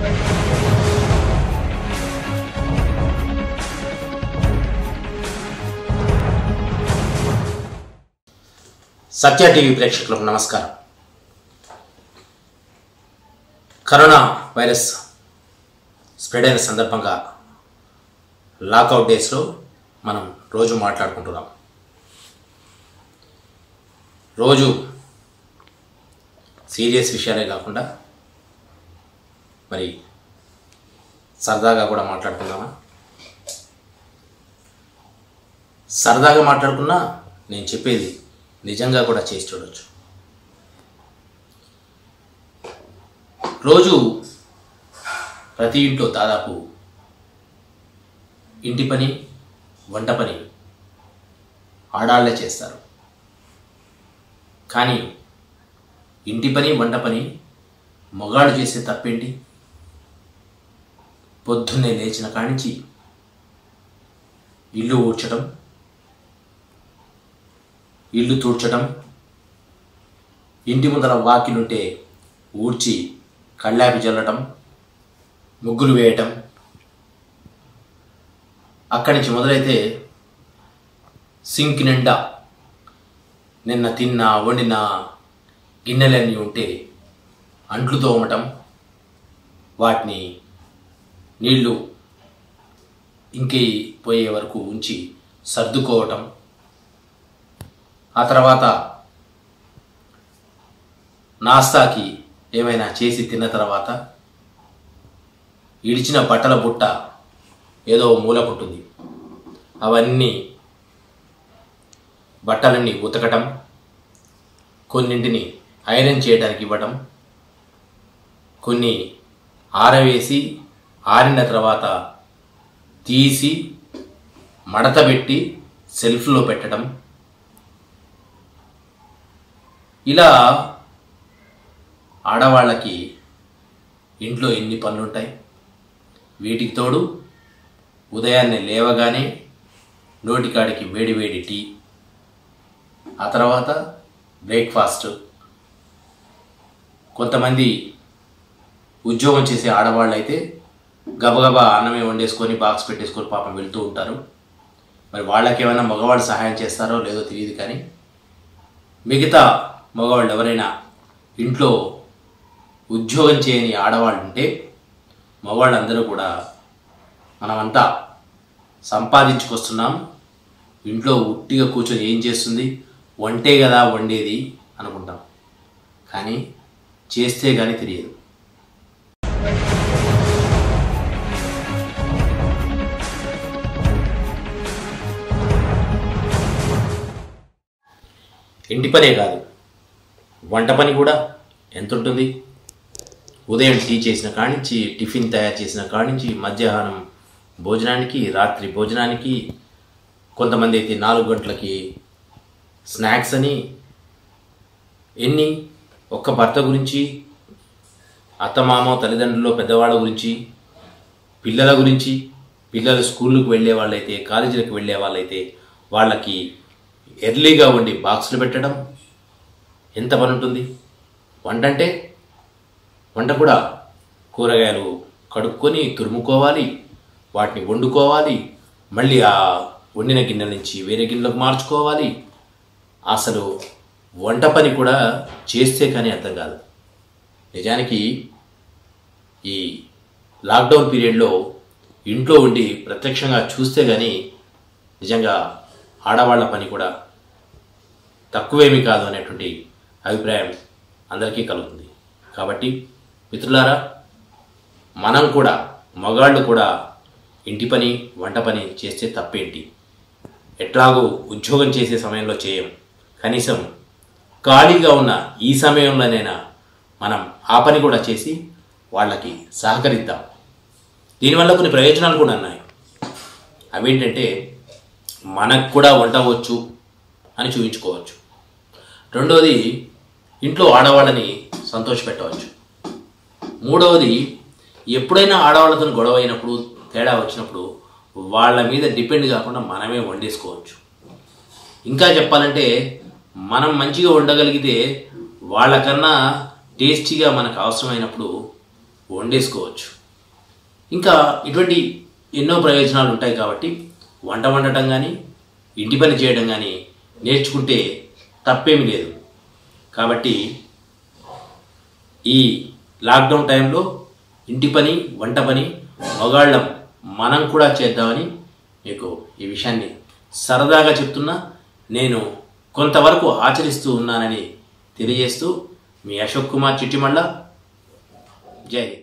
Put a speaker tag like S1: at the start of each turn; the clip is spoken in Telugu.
S1: సత్య టీవీ ప్రేక్షకులకు నమస్కారం కరోనా వైరస్ స్ప్రెడ్ అయిన సందర్భంగా లాకౌట్ డేస్లో మనం రోజు మాట్లాడుకుంటున్నాం రోజు సీరియస్ విషయాలే కాకుండా మరి సరదాగా కూడా మాట్లాడుకుందామా సరదాగా మాట్లాడుకున్నా నేను చెప్పేది నిజంగా కూడా చేసి చూడొచ్చు రోజు ప్రతి ఇంట్లో దాదాపు ఇంటి పని వంట పని ఆడాళ్లే చేస్తారు కానీ ఇంటి పని వంట పని మగాళ్ళు చేసే తప్పేంటి పొద్దున్నే లేచిన కానించి ఇల్లు ఊడ్చడం ఇల్లు తూడ్చడం ఇంటి ముందర వాకిలుంటే ఊడ్చి కళ్ళాపి చల్లటం ముగ్గులు వేయటం అక్కడి నుంచి మొదలైతే సింక్ నిండా నిన్న తిన్న వండిన గిన్నెలన్నీ ఉంటే అంట్లు తోమటం వాటిని నీళ్లు ఇంకి పోయే వరకు ఉంచి సర్దుకోవటం ఆ తర్వాత నాస్తాకి ఏమైనా చేసి తిన్న తర్వాత ఇడిచిన బట్టల బుట్ట ఏదో మూల పుట్టుంది అవన్నీ బట్టలన్నీ ఉతకటం కొన్నింటిని ఐరన్ చేయడానికి ఇవ్వటం కొన్ని ఆరవేసి ఆరిన తర్వాత తీసి మడత పెట్టి సెల్ఫ్లో పెట్టడం ఇలా ఆడవాళ్ళకి ఇంట్లో ఎన్ని పనులుంటాయి వీటికి తోడు ఉదయాన్నే లేవగానే నోటికాడికి వేడి వేడి టీ ఆ తర్వాత బ్రేక్ఫాస్ట్ కొంతమంది ఉద్యోగం చేసే ఆడవాళ్ళు అయితే గబగబా అన్నమే వండేసుకొని బాక్స్ పెట్టేసుకొని పాపం వెళ్తూ ఉంటారు మరి వాళ్ళకి ఏమైనా మగవాళ్ళు సహాయం చేస్తారో లేదో తెలియదు కానీ మిగతా మగవాళ్ళు ఎవరైనా ఇంట్లో ఉద్యోగం చేయని ఆడవాళ్ళు ఉంటే మగవాళ్ళందరూ కూడా మనమంతా సంపాదించుకొస్తున్నాం ఇంట్లో ఉట్టిగా కూర్చొని ఏం చేస్తుంది వంటే కదా వండేది అనుకుంటాం కానీ చేస్తే కానీ తెలియదు ఇంటి పనే కాదు వంట పని కూడా ఎంత ఉంటుంది ఉదయం టీ చేసిన కానించి టిఫిన్ తయారు చేసిన కానించి మధ్యాహ్నం భోజనానికి రాత్రి భోజనానికి కొంతమంది అయితే నాలుగు గంటలకి స్నాక్స్ అని ఎన్ని ఒక్క భర్త గురించి అత్తమామ తల్లిదండ్రులు పెద్దవాళ్ళ గురించి పిల్లల గురించి పిల్లలు స్కూళ్ళకు వెళ్ళే వాళ్ళైతే కాలేజీలకు వెళ్ళే వాళ్ళైతే వాళ్ళకి ఎర్లీగా వండి బాక్సులు పెట్టడం ఎంత పని ఉంటుంది వంట అంటే వంట కూడా కూరగాయలు కడుక్కొని తురుముకోవాలి వాటిని వండుకోవాలి మళ్ళీ ఆ వండిన గిన్నెల నుంచి వేరే గిన్నెలకు మార్చుకోవాలి అసలు వంట పని కూడా చేస్తే కానీ అర్థం కాదు నిజానికి ఈ లాక్డౌన్ పీరియడ్లో ఇంట్లో ఉండి ప్రత్యక్షంగా చూస్తే కానీ నిజంగా ఆడవాళ్ల పని కూడా తక్కువేమీ కాదు అనేటువంటి అభిప్రాయం అందరికీ కలుగుతుంది కాబట్టి మిత్రులారా మనం కూడా మగాళ్ళు కూడా ఇంటి పని వంట పని చేస్తే తప్పేంటి ఎట్లాగో ఉద్యోగం చేసే సమయంలో చేయం కనీసం ఖాళీగా ఉన్న ఈ సమయంలోనైనా మనం ఆ పని కూడా చేసి వాళ్ళకి సహకరిద్దాం దీనివల్ల కొన్ని ప్రయోజనాలు కూడా ఉన్నాయి అవేంటంటే మనకు కూడా వంట వచ్చు అని చూపించుకోవచ్చు రెండవది ఇంట్లో ఆడవాళ్ళని సంతోషపెట్టవచ్చు మూడవది ఎప్పుడైనా ఆడవాళ్ళతో గొడవ అయినప్పుడు తేడా వచ్చినప్పుడు వాళ్ళ మీద డిపెండ్ కాకుండా మనమే వండేసుకోవచ్చు ఇంకా చెప్పాలంటే మనం మంచిగా వండగలిగితే వాళ్ళకన్నా టేస్టీగా మనకు అవసరమైనప్పుడు వండేసుకోవచ్చు ఇంకా ఇటువంటి ఎన్నో ప్రయోజనాలు ఉంటాయి కాబట్టి వంట వండటం కానీ ఇంటి పని చేయడం కానీ నేర్చుకుంటే తప్పేమీ లేదు కాబట్టి ఈ లాక్డౌన్ టైంలో ఇంటి పని వంట పని మగాళ్ళం మనం కూడా చేద్దామని మీకు ఈ విషయాన్ని సరదాగా చెప్తున్నా నేను కొంతవరకు ఆచరిస్తూ ఉన్నానని తెలియజేస్తూ మీ అశోక్ కుమార్ చిట్టిమళ్ళ జై హింద్